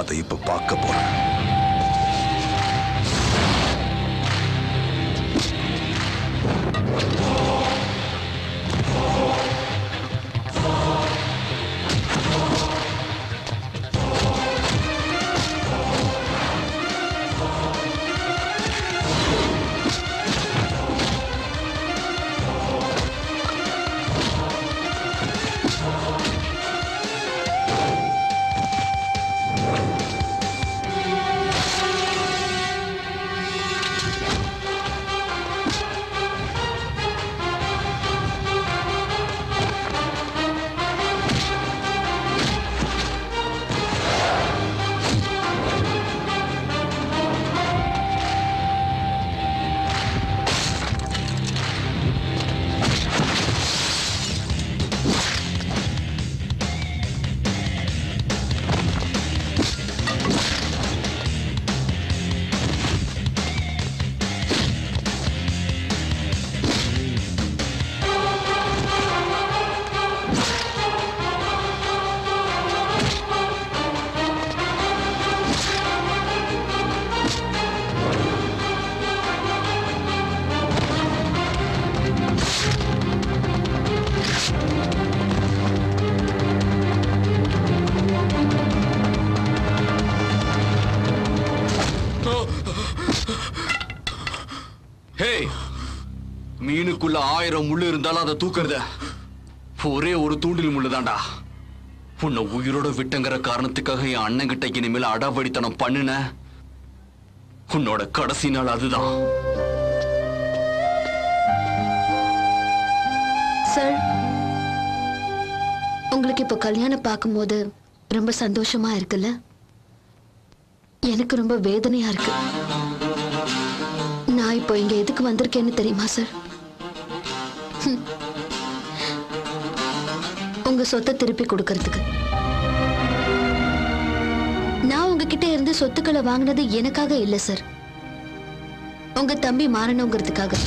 அதை இப்ப பார்க்க போறேன் ஹே மீனுக்குள்ள ஆயிரம் முள்ளு இருந்தாலும் அதை தூக்குறத ஒரே ஒரு தூண்டில் முள்ளு தான்டா உன்னை உயிரோட விட்டங்கிற காரணத்துக்காக என் அண்ணன் கிட்ட இனிமேல் அடாவடித்தனம் பண்ணுன உன்னோட கடைசி நாள் அதுதான் சார் உங்களுக்கு இப்போ கல்யாணம் பார்க்கும்போது ரொம்ப சந்தோஷமா இருக்குல்ல எனக்கு ரொம்ப வேதனையா இருக்கு நான் இப்போ இங்க எதுக்கு வந்திருக்கேன்னு தெரியுமா சார் ஹம். உங்க சொத்தை திருப்பி கொடுக்கறதுக்கு நான் உங்ககிட்ட இருந்து சொத்துக்களை வாங்கினது எனக்காக இல்ல சார் உங்க தம்பி மாறணுங்கிறதுக்காக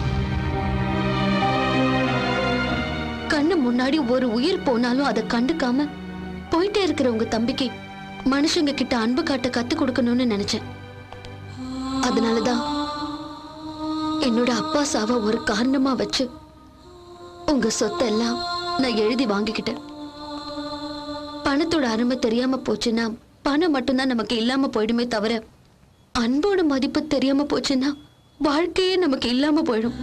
கண்ணு முன்னாடி ஒரு உயிர் போனாலும் அதை கண்டுக்காம போயிட்டே இருக்கிற உங்க தம்பிக்கு மனுஷங்க கிட்ட அன்பு காட்ட கத்து கொடுக்கணும்னு நினைச்சேன் அதனாலதான் என்னோட அப்பா சாவ ஒரு காரணமா வச்சு உங்க சொத்தெல்லாம் நான் எழுதி வாங்கிக்கிட்டேன் பணத்தோட அருமை தெரியாம போச்சுன்னா பணம் மட்டும்தான் நமக்கு இல்லாம போயிடுமே தவிர அன்போட மதிப்பு தெரியாம போச்சுன்னா வாழ்க்கையே நமக்கு இல்லாம போயிடும்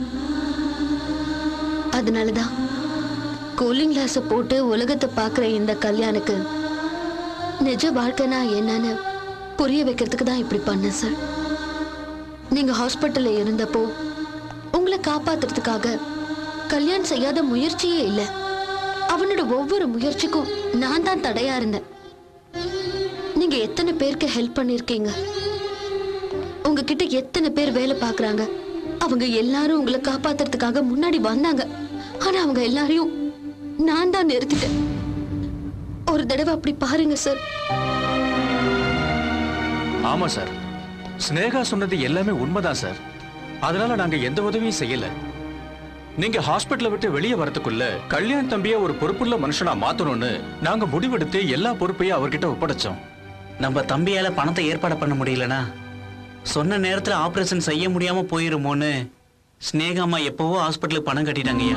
அதனாலதான் கூலிங் கிளாஸ போட்டு உலகத்தை பார்க்குற இந்த கல்யாணுக்கு நிஜ வாழ்க்கைனா என்னன்னு புரிய வைக்கிறதுக்கு தான் இப்படி பண்ணேன் சார் நீங்க ஹாஸ்பிட்டல்ல இருந்தப்போ உங்களை காப்பாத்துறதுக்காக கல்யாணம் செய்யாத முயற்சியே இல்லை அவனோட ஒவ்வொரு முயற்சிக்கும் நான் தான் தடையா இருந்தேன் நீங்க எத்தனை பேருக்கு ஹெல்ப் பண்ணிருக்கீங்க உங்ககிட்ட எத்தனை பேர் வேலை பார்க்கறாங்க அவங்க எல்லாரும் உங்களை காப்பாத்துறதுக்காக முன்னாடி வந்தாங்க ஆனா அவங்க எல்லாரையும் நான் தான் நிறுத்திட்டேன் ஒரு தடவை அப்படி பாருங்க சார் ஆமா சார் ஸ்னேகா சொன்னது எல்லாமே உண்மைதான் சார் அதனால நாங்க எந்த உதவியும் செய்யல நீங்க ஹாஸ்பிட்டலை விட்டு வெளியே வரதுக்குள்ள கல்யாண் தம்பிய ஒரு பொறுப்புள்ள மனுஷனா மாத்தணும்னு நாங்க முடிவெடுத்து எல்லா பொறுப்பையும் அவர்கிட்ட ஒப்படைச்சோம் நம்ம தம்பியால பணத்தை ஏற்பாடு பண்ண முடியலனா சொன்ன நேரத்துல ஆபரேஷன் செய்ய முடியாம போயிருமோன்னு ஸ்னேகாமா எப்பவோ ஹாஸ்பிட்டலுக்கு பணம் கட்டிட்டாங்கய்யா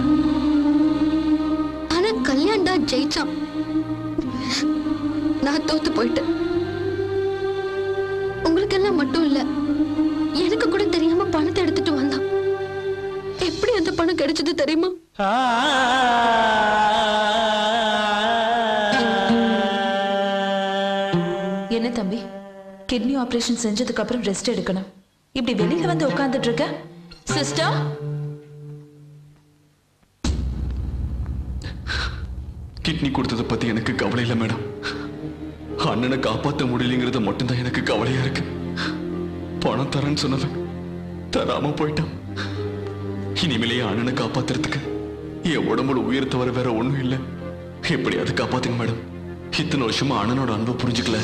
ஆனா கல்யாண் தான் ஜெயிச்சான் நான் தோத்து போயிட்டேன் உங்களுக்கெல்லாம் மட்டும் இல்ல எனக்கு கூட தெரியாம பணத்தை எடுத்துட்டு வந்தான் எப்படி அந்த பணம் கிடைச்சது தெரியுமா என்ன தம்பி கிட்னி ஆபரேஷன் செஞ்சதுக்கு அப்புறம் ரெஸ்ட் எடுக்கணும் இப்படி வெளியில வந்து உட்கார்ந்துட்டு இருக்க சிஸ்டர் கிட்னி கொடுத்ததை பத்தி எனக்கு கவலை இல்லை மேடம் அண்ணனை காப்பாத்த முடியலைங்கிறது மட்டும்தான் எனக்கு கவலையா இருக்கு பணம் தரேன்னு சொன்னவன் தராம போயிட்டான் இனிமேலே அண்ணனை காப்பாத்துறதுக்கு என் உடம்புல உயிர் தவிர வேற ஒண்ணும் இல்லை எப்படியாவது காப்பாத்துங்க மேடம் இத்தனை வருஷமா அண்ணனோட அன்பை புரிஞ்சுக்கல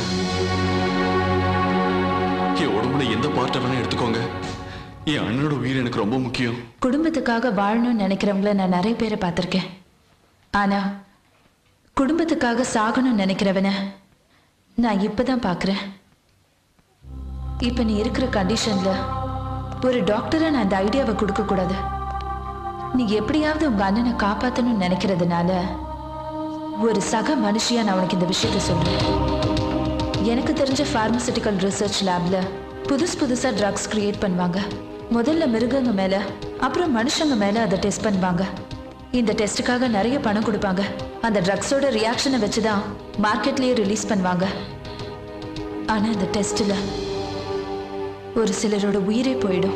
என் உடம்புல எந்த பார்ட்டை வேணா எடுத்துக்கோங்க என் அண்ணனோட உயிர் எனக்கு ரொம்ப முக்கியம் குடும்பத்துக்காக வாழணும்னு நினைக்கிறவங்கள நான் நிறைய பேரை பார்த்திருக்கேன் ஆனா குடும்பத்துக்காக சாகணும்னு நினைக்கிறவன நான் இப்பதான் பார்க்கறேன் இப்ப நீ இருக்கிற கண்டிஷன்ல ஒரு டாக்டரா நான் இந்த ஐடியாவை கொடுக்க கூடாது நீ எப்படியாவது உங்க அண்ணனை காப்பாத்தணும்னு நினைக்கிறதுனால ஒரு சக மனுஷியா நான் உனக்கு இந்த விஷயத்த சொல்றேன் எனக்கு தெரிஞ்ச பார்மசிட்டிக்கல் ரிசர்ச் லேப்ல புதுசு புதுசா ட்ரக்ஸ் கிரியேட் பண்ணுவாங்க முதல்ல மிருகங்க மேல அப்புறம் மனுஷங்க மேல அதை டெஸ்ட் பண்ணுவாங்க இந்த டெஸ்ட்டுக்காக நிறைய பணம் கொடுப்பாங்க அந்த ட்ரக்ஸோட ரியாக்ஷனை வச்சு தான் மார்க்கெட்லயே ரிலீஸ் பண்ணுவாங்க ஆனா இந்த டெஸ்ட்ல ஒரு சிலரோட உயிரே போயிடும்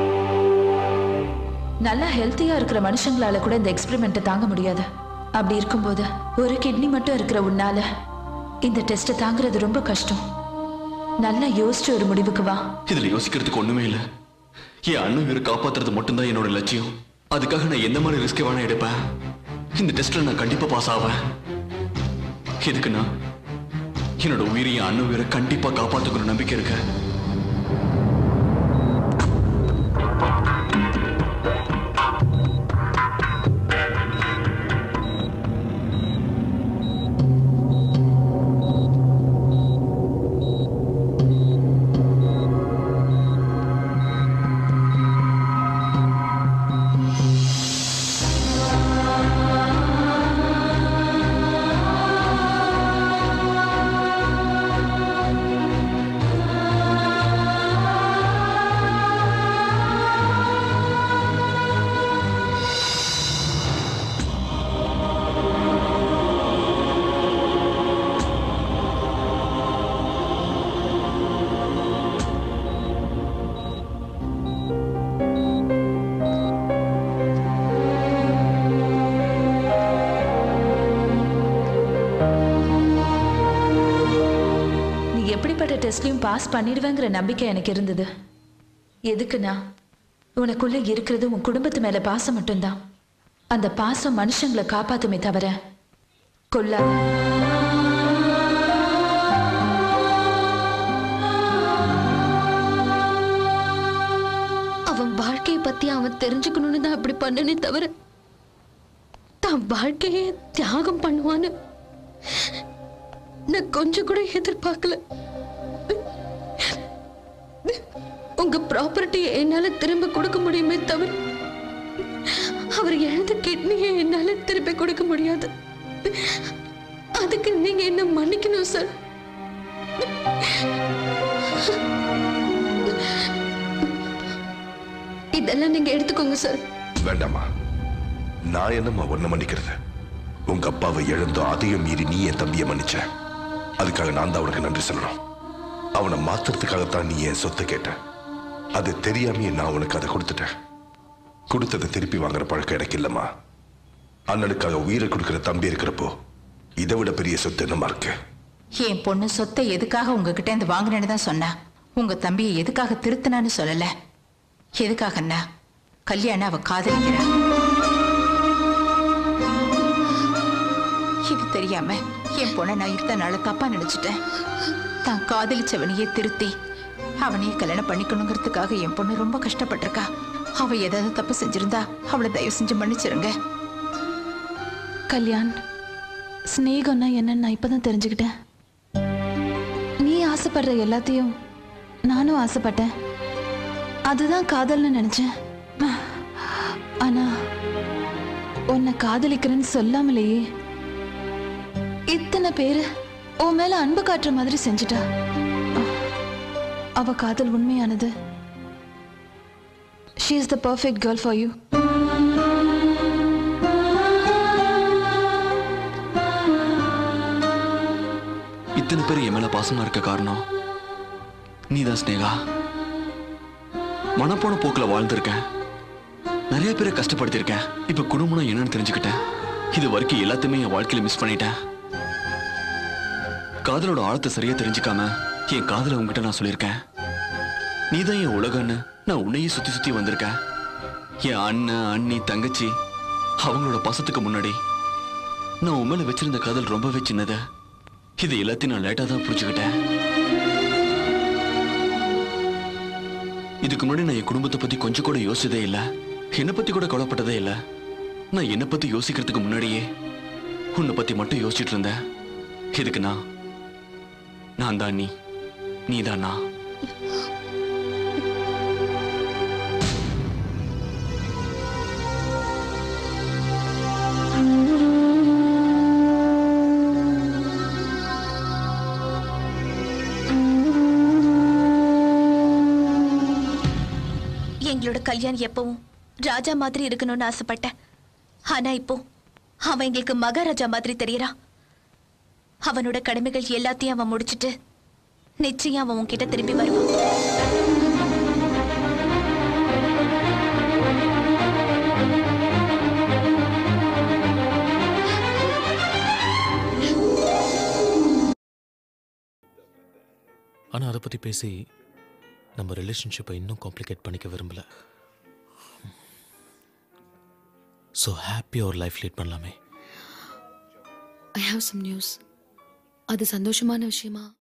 நல்லா ஹெல்த்தியா இருக்கிற மனுஷங்களால கூட இந்த எக்ஸ்பெரிமெண்ட்டை தாங்க முடியாது அப்படி இருக்கும்போது ஒரு கிட்னி மட்டும் இருக்கிற உன்னால இந்த டெஸ்ட்டை தாங்குறது ரொம்ப கஷ்டம் நல்லா யோசிச்சு ஒரு முடிவுக்கு வா இதுல யோசிக்கிறதுக்கு ஒண்ணுமே இல்ல என் அண்ணன் உயிரை காப்பாத்துறது மட்டும்தான் என்னோட லட்சியம் அதுக்காக நான் எந்த மாதிரி ரிஸ்க் வேணா எடுப்பேன் இந்த டெஸ்ட்ல நான் கண்டிப்பா பாஸ் ஆவேன் எதுக்குன்னா என்னோட உயிரை என் அண்ணன் உயிரை கண்டிப்பா காப்பாத்துக்கிற நம்பிக்கை இருக்கு நீ எப்படிப்பட்ட டெஸ்ட்லையும் பாஸ் பண்ணிடுவேங்கிற நம்பிக்கை எனக்கு இருந்தது எதுக்குன்னா உனக்குள்ள இருக்கிறது உன் குடும்பத்து மேல பாசம் மட்டும்தான் அந்த பாசம் மனுஷங்களை காப்பாத்துமே தவிர கொல்லாது அவன் வாழ்க்கைய பத்தி அவன் தெரிஞ்சுக்கணும்னு தான் அப்படி பண்ணனே தவிர தான் வாழ்க்கையே தியாகம் பண்ணுவான்னு நான் கொஞ்சம் கூட எதிர்பார்க்கல உங்க ப்ராப்பர்ட்டியை என்னால திரும்ப கொடுக்க முடியுமே தவிர அவர் இழந்த கிட்னியை என்னால திருப்பி கொடுக்க முடியாது அதுக்கு நீங்க என்ன மன்னிக்கணும் சார் இதெல்லாம் நீங்க எடுத்துக்கோங்க சார் வேண்டாமா நான் என்னம்மா ஒன்ன மன்னிக்கிறது உங்க அப்பாவை இழந்தோ அதையும் மீறி நீ என் தம்பியை மன்னிச்ச அதுக்காக நான் தான் அவனுக்கு நன்றி சொல்லணும் அவனை மாத்துறதுக்காகத்தான் நீ என் சொத்தை கேட்ட அது தெரியாமையே நான் உனக்கு அதை கொடுத்துட்டேன் கொடுத்ததை திருப்பி வாங்குற பழக்கம் எனக்கு இல்லம்மா அண்ணனுக்காக உயிரை கொடுக்கிற தம்பி இருக்கிறப்போ இதை விட பெரிய சொத்து என்னமா இருக்கு என் பொண்ணு சொத்தை எதுக்காக உங்ககிட்ட இருந்து வாங்கினேன்னு தான் சொன்னா உங்க தம்பியை எதுக்காக திருத்தினான்னு சொல்லல எதுக்காகன்னா கல்யாணம் அவ காதலிக்கிறா இது தெரியாம என் பொண்ணை நான் இத்தனை நாள் தப்பா நினைச்சிட்டேன் தான் காதலிச்சவனையே திருத்தி அவனையே கல்யாணம் பண்ணிக்கணுங்கிறதுக்காக என் பொண்ணு ரொம்ப கஷ்டப்பட்டிருக்கா அவ ஏதாவது தப்பு செஞ்சிருந்தா அவளை தயவு செஞ்சு மன்னிச்சிருங்க கல்யாண் ஸ்னேகம்னா என்னன்னு நான் இப்பதான் தெரிஞ்சுக்கிட்டேன் நீ ஆசைப்படுற எல்லாத்தையும் நானும் ஆசைப்பட்டேன் அதுதான் காதல்னு நினைச்சேன் ஆனா உன்னை காதலிக்கிறேன்னு சொல்லாமலேயே இத்தனை பேரு உன் மேல அன்பு காட்டுற மாதிரி செஞ்சுட்டா அவ காதல் உண்மையானது she is the perfect girl for you இத்தனை பேர் என் மேல பாசமா இருக்க காரணம் நீதான் ஸ்னேகா மனப்போன போக்குல வாழ்ந்திருக்கேன் நிறைய பேரை கஷ்டப்படுத்தியிருக்கேன் இப்ப குடும்பம்னா என்னன்னு தெரிஞ்சுக்கிட்டேன் இது வரைக்கும் எல்லாத்தையுமே என் வாழ்க்கையில மிஸ் பண்ணிட்டேன் காதலோட ஆழத்தை சரியா தெரிஞ்சுக்காம என் காதலை உங்ககிட்ட நான் சொல்லியிருக்கேன் நீதான் என் உலகன்னு நான் உன்னையே சுத்தி சுத்தி வந்திருக்கேன் என் அண்ணன் அண்ணி தங்கச்சி அவங்களோட பாசத்துக்கு முன்னாடி நான் உன் மேல வச்சிருந்த காதல் ரொம்பவே சின்னது இது எல்லாத்தையும் நான் லேட்டா தான் புரிஞ்சுக்கிட்டேன் இதுக்கு முன்னாடி நான் என் குடும்பத்தை பத்தி கொஞ்சம் கூட யோசிச்சதே இல்ல என்னை பத்தி கூட கவலைப்பட்டதே இல்ல நான் என்னை பத்தி யோசிக்கிறதுக்கு முன்னாடியே உன்னை பத்தி மட்டும் யோசிச்சுட்டு இருந்தேன் இதுக்கு நான் நான் தான் நீ நீ தான் நான் எங்களோட கல்யாணம் எப்பவும் ராஜா மாதிரி இருக்கணும்னு ஆசைப்பட்டேன் ஆனா இப்போ அவன் எங்களுக்கு மகாராஜா மாதிரி தெரியறான் அவனோட கடமைகள் எல்லாத்தையும் அவன் முடிச்சிட்டு நிச்சயம் அவன் உன்கிட்ட திரும்பி வருவான் ஆனால் அதை பற்றி பேசி நம்ம ரிலேஷன்ஷிப்பை இன்னும் காம்ப்ளிகேட் பண்ணிக்க விரும்பல ஸோ ஹாப்பியாக ஒரு லைஃப் லீட் பண்ணலாமே ஐ ஹாவ் சம் நியூஸ் அது சந்தோஷமான விஷயமா